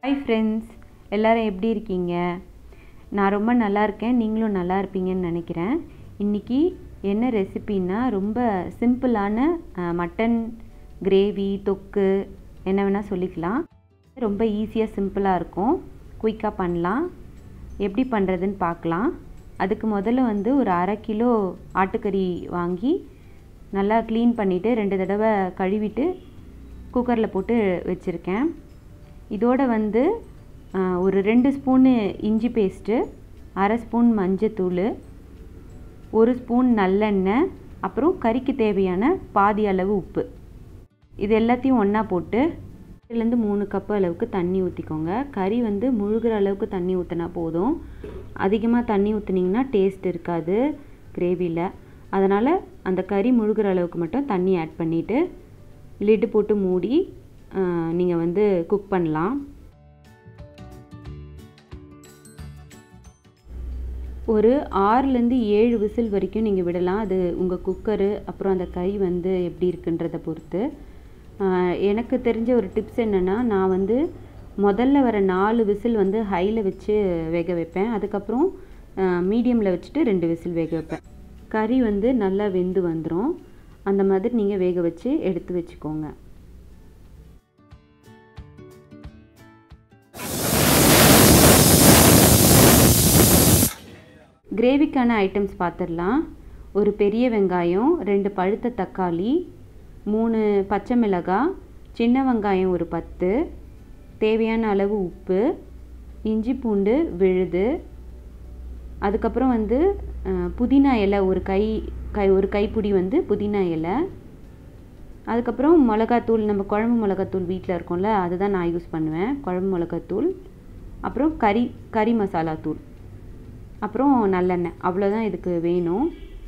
hi friends எல்லோரும் எப்படி இருக்கீங்க நான் ரொம்ப நல்லா இருக்கேன் நீங்களும் நல்லா இருப்பீங்கன்னு நினைக்கிறேன் இன்றைக்கி என்ன ரெசிபின்னா ரொம்ப சிம்பிளான அஹ், மட்டன் கிரேவி தொக்கு என்ன வேணால் சொல்லிக்கலாம் ரொம்ப ஈஸியாக சிம்பிளாக இருக்கும் குயிக்காக பண்ணலாம் எப்படி பண்ணுறதுன்னு பார்க்கலாம் அதுக்கு முதல்ல வந்து ஒரு அரை கிலோ ஆட்டுக்கறி வாங்கி நல்லா க்ளீன் பண்ணிவிட்டு ரெண்டு தடவை கழுவிட்டு குக்கரில் போட்டு வச்சுருக்கேன் இதோட வந்து ஆ, ஒரு ரெண்டு ஸ்பூனு இஞ்சி பேஸ்ட்டு அரை ஸ்பூன் மஞ்சத்தூள் ஒரு ஸ்பூன் நல்லெண்ணெய் அப்புறம் கறிக்கு தேவையான பாதி அளவு உப்பு இது எல்லாத்தையும் ஒன்றா போட்டு இதுலேருந்து மூணு கப்பு அளவுக்கு தண்ணி ஊற்றிக்கோங்க கறி வந்து முழுகிற அளவுக்கு தண்ணி ஊற்றினா போதும் அதிகமாக தண்ணி ஊற்றுனீங்கன்னா டேஸ்ட் இருக்காது கிரேவியில் அதனால் அந்த கறி முழுகிற அளவுக்கு மட்டும் தண்ணி ஆட் பண்ணிவிட்டு லிட்டு போட்டு மூடி நீங்கள் வந்து குக் பண்ணலாம் ஒரு ஆறுலேருந்து ஏழு விசில் வரைக்கும் நீங்கள் விடலாம் அது உங்கள் குக்கரு அப்புறம் அந்த கறி வந்து எப்படி இருக்குன்றதை பொறுத்து ஆஹ் எனக்கு தெரிஞ்ச ஒரு டிப்ஸ் என்னென்னா நான் வந்து முதல்ல வர நாலு விசில் வந்து ஹையில் வச்சு வேக வைப்பேன் அதுக்கப்புறம் மீடியமில் வச்சுட்டு ரெண்டு விசில் வேக வைப்பேன் கறி வந்து நல்லா வெந்து வந்துடும் அந்த மாதிரி நீங்கள் வேக வச்சு எடுத்து வச்சுக்கோங்க கிரேவிக்கான ஐட்டம்ஸ் பார்த்துடலாம் ஒரு பெரிய வெங்காயம் ரெண்டு பழுத்த தக்காளி மூணு பச்சை மிளகாய் சின்ன வெங்காயம் ஒரு பத்து தேவையான அளவு உப்பு இஞ்சி பூண்டு விழுது அதுக்கப்புறம் வந்து அஹ், புதினா இலை ஒரு கை கை ஒரு கைப்பிடி வந்து புதினா இலை அதுக்கப்புறம் மிளகாத்தூள் நம்ம குழம்பு மிளகாத்தூள் வீட்டில் இருக்கும்ல அதுதான் நான் யூஸ் பண்ணுவேன் குழம்பு மிளகாத்தூள் அப்புறம் கறி கறி மசாலா தூள் அப்புறம் நல்லெண்ணெய் அவ்வளோதான் இதுக்கு வேணும்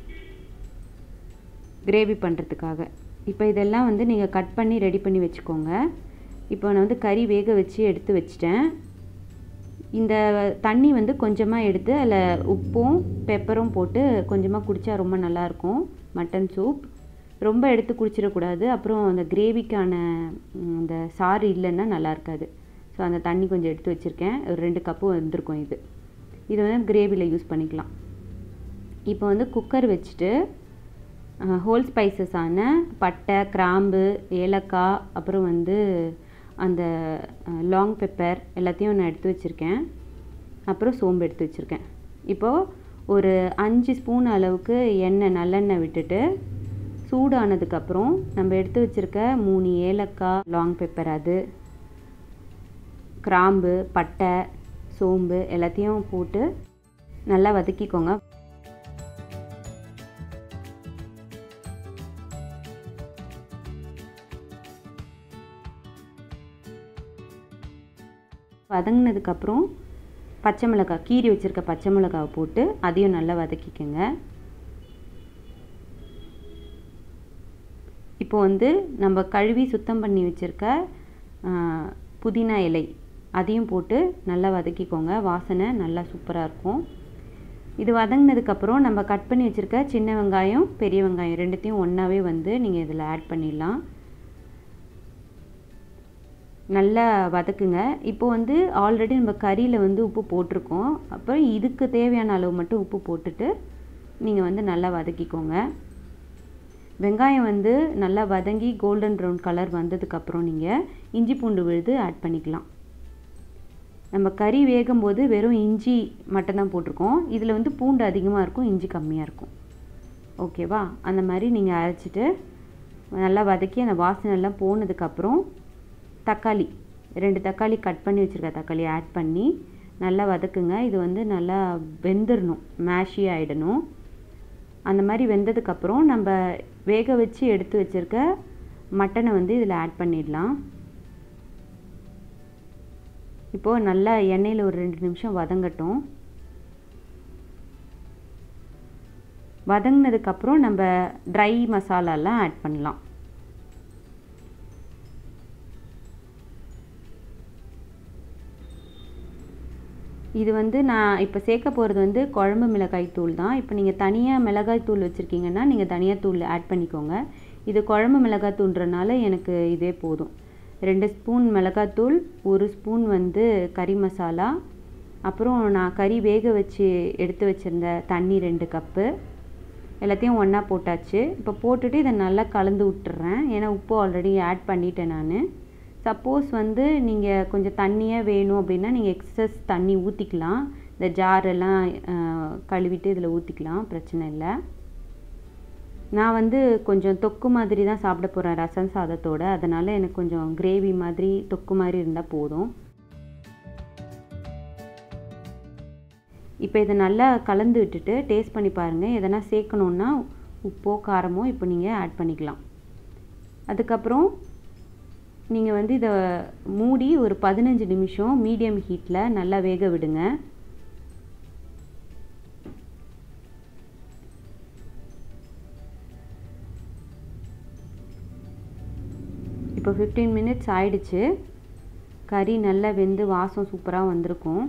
கிரேவி பண்ணுறதுக்காக இப்போ இதெல்லாம் வந்து நீங்கள் கட் பண்ணி ரெடி பண்ணி வச்சுக்கோங்க இப்போ நான் வந்து கறி வேக வச்சு எடுத்து வச்சிட்டேன் இந்த தண்ணி வந்து கொஞ்சமாக எடுத்து அதில் உப்பும் பெப்பரும் போட்டு கொஞ்சமாக குடித்தா ரொம்ப நல்லாயிருக்கும் மட்டன் சூப் ரொம்ப எடுத்து குடிச்சிடக்கூடாது அப்புறம் அந்த கிரேவிக்கான ம், அந்த சாறு இல்லைன்னா நல்லா இருக்காது ஸோ அந்த தண்ணி கொஞ்சம் எடுத்து வச்சுருக்கேன் ஒரு ரெண்டு கப்பு வந்திருக்கும் இது இது வந்து கிரேவியில் யூஸ் பண்ணிக்கலாம் இப்போ வந்து குக்கர் வச்சுட்டு ஹோல் ஸ்பைசஸான பட்டை கிராம்பு ஏலக்காய் அப்புறம் வந்து அந்த லாங் பெப்பர் எல்லாத்தையும் நான் எடுத்து வச்சுருக்கேன் அப்புறம் சோம்பு எடுத்து வச்சுருக்கேன் இப்போது ஒரு அஞ்சு ஸ்பூன் அளவுக்கு எண்ணெய் நல்லெண்ணெய் விட்டுட்டு சூடானதுக்கப்புறம் நம்ம எடுத்து வச்சுருக்க மூணு ஏலக்காய் லாங் பெப்பர் அது கிராம்பு பட்டை சோம்பு எல்லாத்தையும் போட்டு நல்லா வதக்கிக்கோங்க வதங்கினதுக்கப்புறம் பச்சை மிளகாய் கீறி வச்சுருக்க பச்சை மிளகாவை போட்டு அதையும் நல்லா வதக்கிக்கோங்க இப்போ வந்து நம்ம கழுவி சுத்தம் பண்ணி வச்சுருக்க புதினா இலை அதையும் போட்டு நல்லா வதக்கிக்கோங்க வாசனை நல்லா சூப்பராக இருக்கும் இது வதங்கினதுக்கப்புறம் நம்ம கட் பண்ணி வச்சுருக்க சின்ன வெங்காயம் பெரிய வெங்காயம் ரெண்டுத்தையும் ஒன்றாவே வந்து நீங்கள் இதில் ஆட் பண்ணிடலாம் நல்லா வதக்குங்க இப்போ வந்து ஆல்ரெடி நம்ம கறியில் வந்து உப்பு போட்டிருக்கோம் அப்புறம் இதுக்கு தேவையான அளவு மட்டும் உப்பு போட்டுட்டு நீங்கள் வந்து நல்லா வதக்கிக்கோங்க வெங்காயம் வந்து நல்லா வதங்கி கோல்டன் ப்ரௌன் கலர் வந்ததுக்கப்புறம் நீங்கள் இஞ்சி பூண்டு விழுது ஆட் பண்ணிக்கலாம் நம்ம கறி வேகும்போது வெறும் இஞ்சி மட்டும் தான் போட்டிருக்கோம் இதில் வந்து பூண்டு அதிகமாக இருக்கும் இஞ்சி கம்மியாக இருக்கும் ஓகேவா அந்த மாதிரி நீங்கள் அரைச்சிட்டு நல்லா வதக்கி அந்த வாசனை எல்லாம் போனதுக்கப்புறம் தக்காளி ரெண்டு தக்காளி கட் பண்ணி வச்சுருக்க தக்காளி ஆட் பண்ணி நல்லா வதக்குங்க இது வந்து நல்லா வெந்துடணும் மேஷி ஆகிடணும் அந்த மாதிரி வெந்ததுக்கப்புறம் நம்ம வேக வச்சு எடுத்து வச்சுருக்க மட்டனை வந்து இதில் ஆட் பண்ணிடலாம் இப்போது நல்லா எண்ணெயில் ஒரு ரெண்டு நிமிஷம் வதங்கட்டும் வதங்கினதுக்கப்புறம் நம்ம ட்ரை மசாலாலாம் ஆட் பண்ணலாம் இது வந்து நான் இப்போ சேர்க்க போகிறது வந்து குழம்பு மிளகாய் தூள் தான் இப்போ நீங்கள் தனியாக மிளகாய் தூள் வச்சுருக்கீங்கன்னா நீங்கள் தனியாக தூள் ஆட் பண்ணிக்கோங்க இது குழம்பு மிளகாய் தூள்ன்றனால எனக்கு இதே போதும் ரெண்டு ஸ்பூன் மிளகாத்தூள் ஒரு ஸ்பூன் வந்து கறி மசாலா அப்புறம் நான் கறி வேக வச்சு எடுத்து வச்சுருந்த தண்ணி ரெண்டு கப்பு எல்லாத்தையும் ஒன்றா போட்டாச்சு இப்போ போட்டுட்டு இதை நல்லா கலந்து விட்டுறேன் ஏன்னா உப்பு ஆல்ரெடி ஆட் பண்ணிட்டேன் நான் சப்போஸ் வந்து நீங்கள் கொஞ்சம் தண்ணியாக வேணும் அப்படின்னா நீங்கள் எக்ஸஸ் தண்ணி ஊற்றிக்கலாம் இந்த ஜாரெல்லாம் கழுவிட்டு இதில் ஊற்றிக்கலாம் பிரச்சனை இல்லை நான் வந்து கொஞ்சம் தொக்கு மாதிரி தான் சாப்பிட போகிறேன் ரசம் சாதத்தோடு அதனால் எனக்கு கொஞ்சம் கிரேவி மாதிரி தொக்கு மாதிரி இருந்தால் போதும் இப்போ இதை நல்லா கலந்து விட்டுட்டு டேஸ்ட் பண்ணி பாருங்கள் எதனா சேர்க்கணுன்னா உப்போ காரமோ இப்போ நீங்கள் ஆட் பண்ணிக்கலாம் அதுக்கப்புறம் நீங்கள் வந்து இதை மூடி ஒரு பதினஞ்சு நிமிஷம் மீடியம் ஹீட்டில் நல்லா வேக விடுங்க இப்போ ஃபிஃப்டீன் மினிட்ஸ் ஆயிடுச்சு கறி நல்லா வெந்து வாசம் சூப்பராக வந்திருக்கும்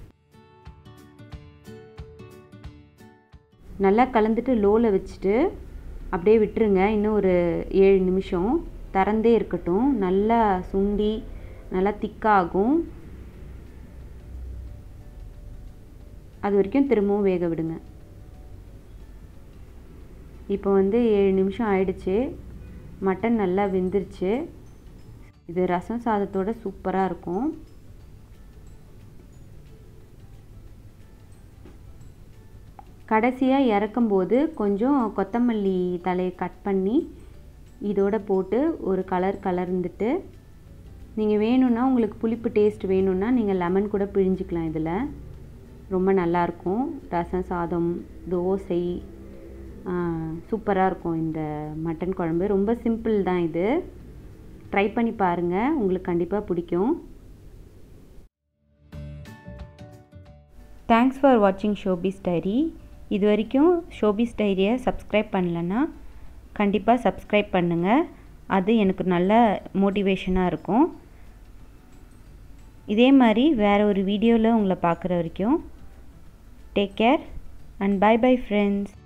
நல்லா கலந்துட்டு லோவில் வச்சுட்டு அப்படியே விட்டுருங்க இன்னும் ஒரு ஏழு நிமிஷம் திறந்தே இருக்கட்டும் நல்லா சுண்டி நல்லா திக்காகும் அது வரைக்கும் திரும்பவும் வேக விடுங்க இப்போ வந்து ஏழு நிமிஷம் ஆயிடுச்சு மட்டன் நல்லா வெந்துருச்சு இது ரசம் சாதத்தோட சூப்பராக இருக்கும் கடைசியாக இறக்கும்போது கொஞ்சம் கொத்தமல்லி தலையை கட் பண்ணி இதோட போட்டு ஒரு கலர் கலர்ந்துட்டு நீங்கள் வேணும்னா உங்களுக்கு புளிப்பு டேஸ்ட் வேணும்னா நீங்கள் லெமன் கூட பிழிஞ்சிக்கலாம் இதில் ரொம்ப நல்லாயிருக்கும் ரசம் சாதம் தோசை சூப்பராக இருக்கும் இந்த மட்டன் குழம்பு ரொம்ப சிம்பிள் தான் இது ட்ரை பண்ணி பாருங்கள் உங்களுக்கு கண்டிப்பாக பிடிக்கும் தேங்க்ஸ் ஃபார் வாட்சிங் ஷோபிஸ் டைரி இது வரைக்கும் ஷோபிஸ் டைரியை சப்ஸ்கிரைப் பண்ணலன்னா கண்டிப்பாக சப்ஸ்கிரைப் பண்ணுங்கள் அது எனக்கு நல்ல மோட்டிவேஷனாக இருக்கும் இதே மாதிரி வேறு ஒரு வீடியோவில் உங்களை பார்க்குற வரைக்கும் take care and bye bye friends